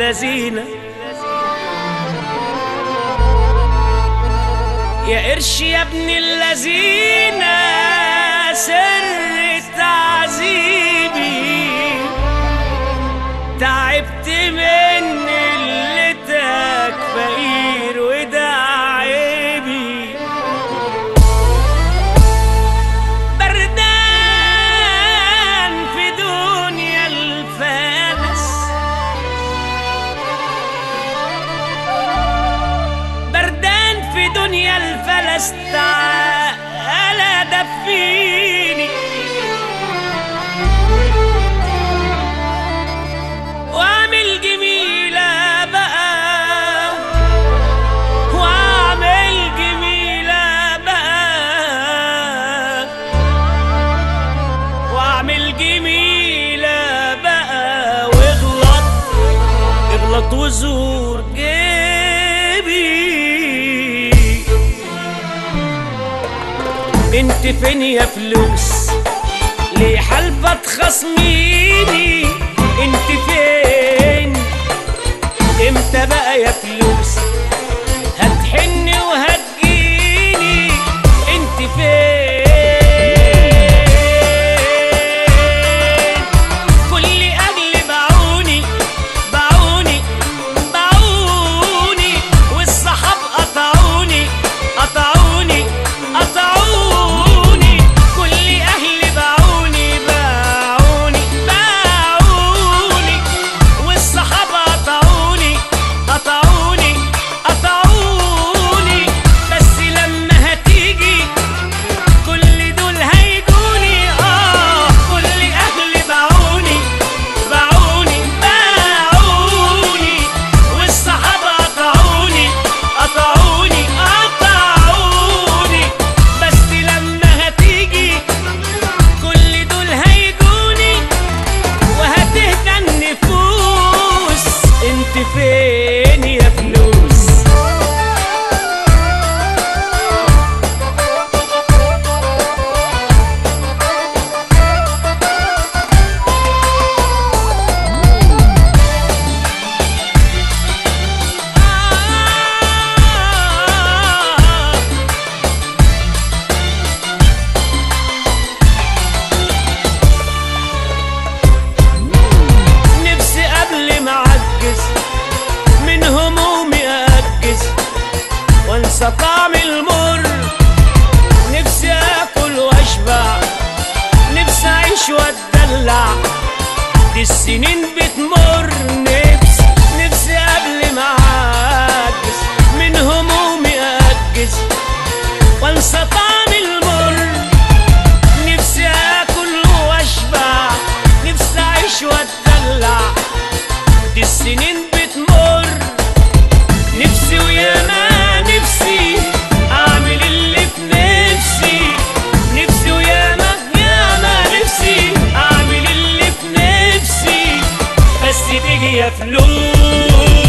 اللذينة يا قرش يا ابن اللذينة سر تعذيبي تعبت من قلتك فقير وده عيبي بردان في دنيا الفلس بردان في دنيا الفلس تعالى دفيني واعمل جميلة بقى واعمل جميلة بقى واعمل جميلة بقى واغلط اغلط وزور جيبي انت فين يا فلوس ليه حلفة تخصميني انت فين امتى بقى يا فلوس هتحني وهتجيني انت فين كل اجل باعوني باعوني باعوني والصحاب قطعوني قطعوني قطعوني كل اهلي باعوني باعوني باعوني والصحاب قطعوني قطعوني قطعوني بس لما هتيجي كل دول هيجوني اه كل اهلي باعوني باعوني باعوني والصحابه قطعوني قطعوني قطعوني بس لما هتيجي كل دول هيجوني وهتهدى النفوس انت فين يا فلوس نفسي قبل ما اعجز من همومي اجز وانسى طعم المر نفسي اكل واشبع نفسي اعيش واتدلع دي السنين بتمر نفسي نفسي قبل ما اعجز من همومي اجز وانسى طعم المر نفسي اكل واشبع نفسي اعيش واتدلع دي السنين بتمر نفسي وياما نفسي اعمل اللي في نفسي نفسي وياما ياما نفسي اعمل اللي في نفسي بس تيجي يا فلوس